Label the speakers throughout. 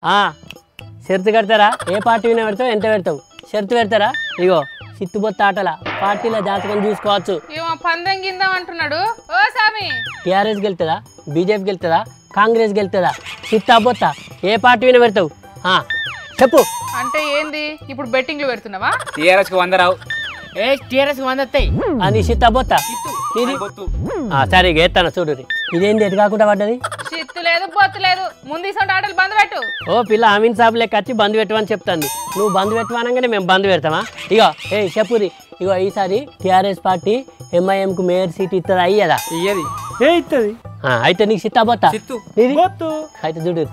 Speaker 1: ఆ, షరతు కడతారా ఏ పార్టీ విన పెడతావు ఎంత పెడతావు షరతు పెడతారా ఇగో చిత్తుబొత్త ఆటల పార్టీల జాతకం చూసుకోవచ్చు
Speaker 2: ఏమో పందెం గిందాం అంటున్నాడు ఓ సామి
Speaker 1: టీఆర్ఎస్ గెలుతుందా బీజేపీ గెలుతుందా కాంగ్రెస్ గెలుతుందా చిత్తా బొత్త ఏ పార్టీ విన పెడతావు ఆ, చెప్పు
Speaker 2: అంటే ఏంది ఇప్పుడు బెట్టింగ్లు పెడుతున్నావా
Speaker 3: టీఆర్ఎస్కి వంద రావు
Speaker 1: ఏ టీఆర్ఎస్ వంద వస్తాయి అది చిత్తా బొత్త ఇది ఆ, సరే ఇక ఎత్తాను చూడు ఇదేంది ఎటు కాకుండా పడ్డది
Speaker 2: చిత్తు లేదు బొత్తు లేదు ముందు ఇసొంటి ఆటలు బంద్ పెట్టు
Speaker 1: ఓ పిల్ల అమీన్ సాబ్ లెక్క వచ్చి బంద్ పెట్టమని చెప్తాంది నువ్వు బంద్ పెట్టమనగానే మేము బంద్ పెడతామా ఇగో ఏ చెప్పురి ఇగో ఈసారి టీఆర్ఎస్ పార్టీ ఎంఐఎంకు మేయర్ సీట్ ఇస్తుంది అయ్యదా
Speaker 3: ఇయ్యది
Speaker 4: ఏ ఇస్తుంది
Speaker 1: ఆ, అయితే నీకు సిత్తా బొత్తా
Speaker 3: చిత్తు
Speaker 1: నీది?
Speaker 4: బొత్తు
Speaker 1: అయితే చూడు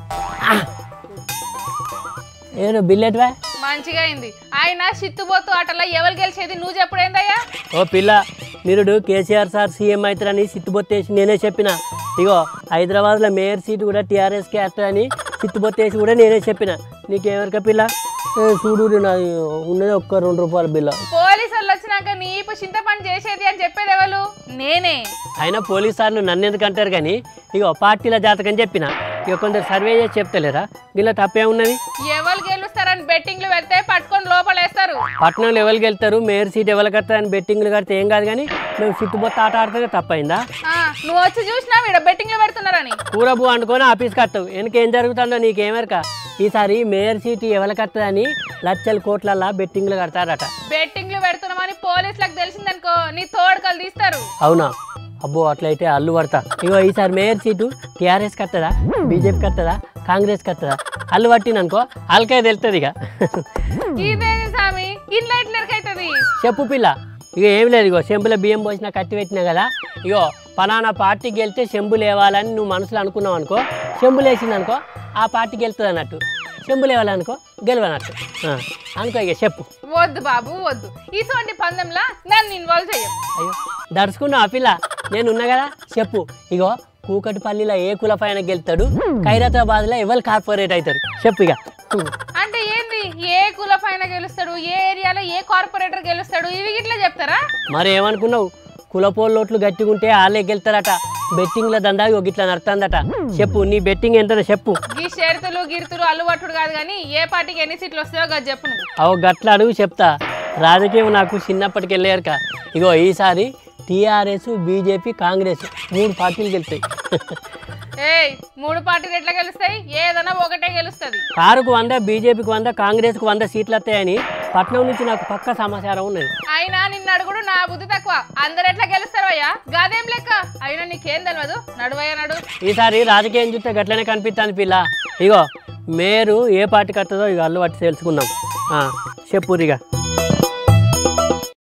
Speaker 1: ఏదో బిల్లెట్వా
Speaker 2: మంచిగా అయింది ఆయన చిత్తుబొత్తు ఆటలో ఎవరు గెలిచేది నువ్వు చెప్పుడేందయ్యా
Speaker 1: ఓ పిల్ల నిరుడు కేసీఆర్ సార్ సీఎం అవుతారని సిత్తుబొత్తేసి నేనే చెప్పిన ఇగో హైదరాబాద్లో మేయర్ సీట్ కూడా టీఆర్ఎస్కి వేస్తారని సిత్తుబొత్తేసి కూడా నేనే చెప్పిన నీకేమరిక పిల్ల ఏ, చూడు నాది ఉన్నది ఒక్క రెండు రూపాయల బిల్ల
Speaker 2: పోలీసు వాళ్ళు వచ్చినాక నీపు చింతపని చేసేది అని చెప్పేది ఎవరు నేనే
Speaker 1: అయినా పోలీస్ సార్లు నన్ను ఎందుకు అంటారు కానీ ఇగో పార్టీల జాతకం చెప్పిన ఇక కొందరు సర్వే చేసి చెప్తలేరా దీనిలో తప్పే ఉన్నది
Speaker 2: ఎవరు గెలుస్తారని బెట్టింగ్లు పెడితే పట్టుకొని లోపలేస్తారు
Speaker 1: పట్టణంలో ఎవరికి వెళ్తారు మేయర్ సీట్ ఎవరికి వస్తారని బెట్టింగ్లు కడితే ఏం కాదు కానీ మేము చుట్టుబొత్త ఆట ఆడితే తప్పైందా
Speaker 2: ఆ, నువ్వు వచ్చి చూసినా వీడ బెట్టింగ్లు పెడుతున్నారని
Speaker 1: కూరబు అనుకొని ఆఫీస్కి వస్తావు వెనకేం జరుగుతుందో నీకేమెరక ఈసారి మేయర్ సీట్ ఎవరికి వస్తుందని లక్షల కోట్లల్లా బెట్టింగ్లు కడతారట
Speaker 2: బెట్టింగ్లు పెడుతున్నామని పోలీసులకు తెలిసిందనుకో నీ తోడుకలు తీస్తారు
Speaker 1: అవునా అబ్బో అట్లయితే అల్లు పడతా ఇగో ఈసారి మేయర్ సీటు టీఆర్ఎస్ కట్టదా బీజేపీ కట్టదా కాంగ్రెస్ కట్టదా అల్లు పట్టిననుకో అల్కే తెలుస్తుంది ఇక
Speaker 2: ఇదేంది సామి ఇంట్లో ఎట్లెరకైతుంది
Speaker 1: చెప్పు పిల్ల ఇక ఏం లేదు ఇగో చెంబుల బియ్యం పోసిన కట్టి పెట్టినా కదా ఇగో పలానా పార్టీకి వెళ్తే చెంబు లేవాలని నువ్వు మనసులో అనుకున్నావు అనుకో చెంబులు వేసింది అనుకో ఆ పార్టీకి వెళ్తుంది అన్నట్టు చెంబు లేవాలనుకో గెలవనట్టు ఆ, అనుకో ఇక చెప్పు
Speaker 2: వద్దు బాబు వద్దు ఇటువంటి పందెంలా నన్ను ఇన్వాల్వ్ చెయ్యం
Speaker 1: అయ్యో దడుచుకున్నావు ఆ పిల్ల నేను ఉన్నా కదా చెప్పు ఇగో కూకటిపల్లిలో ఏ కుల పైన గెలుతాడు ఖైరతాబాద్లో ఎవరు కార్పొరేట్ అవుతారు చెప్పు ఇక
Speaker 2: అంటే ఏంది ఏ కుల పైన గెలుస్తాడు ఏ ఏరియాలో ఏ కార్పొరేటర్ గెలుస్తాడు ఇవి ఇట్లా చెప్తారా
Speaker 1: మరి ఏమనుకున్నావు కులపోళ్ళోట్లు గట్టిగా ఉంటే వాళ్ళే గెలుతారట బెట్టింగ్ల దందా ఇగో గిట్లా నడుతుందట చెప్పు నీ బెట్టింగ్ ఎంతనో చెప్పు
Speaker 2: ఈ షరతులు గిరుతులు అల్లువట్టుడు కాదు కానీ ఏ పార్టీకి ఎన్ని సీట్లు వస్తాయో గది చెప్పు నువ్వు
Speaker 1: అవు గట్ల అడుగు చెప్తా రాజకీయం నాకు చిన్నప్పటికి వెళ్ళారుక ఇగో ఈసారి టీఆర్ఎస్ బీజేపీ కాంగ్రెస్ మూడు పార్టీలు గెలుతాయి
Speaker 2: ఏయ్ మూడు పార్టీలు ఎట్లా గెలుస్తాయి ఏదైనా ఒకటే గెలుస్తుంది
Speaker 1: కారుకు వంద బీజేపీకి వంద కాంగ్రెస్కు వంద సీట్లు వస్తాయని పట్నం నుంచి నాకు పక్క సమాచారం ఉన్నది
Speaker 2: అయినా నిన్ను అడుగుడు నా బుద్ధి తక్కువ అందరు ఎట్లా గెలుస్తారు అయ్యా గాదేం లెక్క అయినా నీకేం తెలియదు నడువయ్యా నడు
Speaker 1: ఈసారి రాజకీయం చూస్తే గట్లనే కనిపిస్తుంది పిల్ల ఇగో మేరు ఏ పార్టీకి వస్తుందో ఇక అల్లు పట్టి తెలుసుకుందాం ఆ, చెప్పురిగా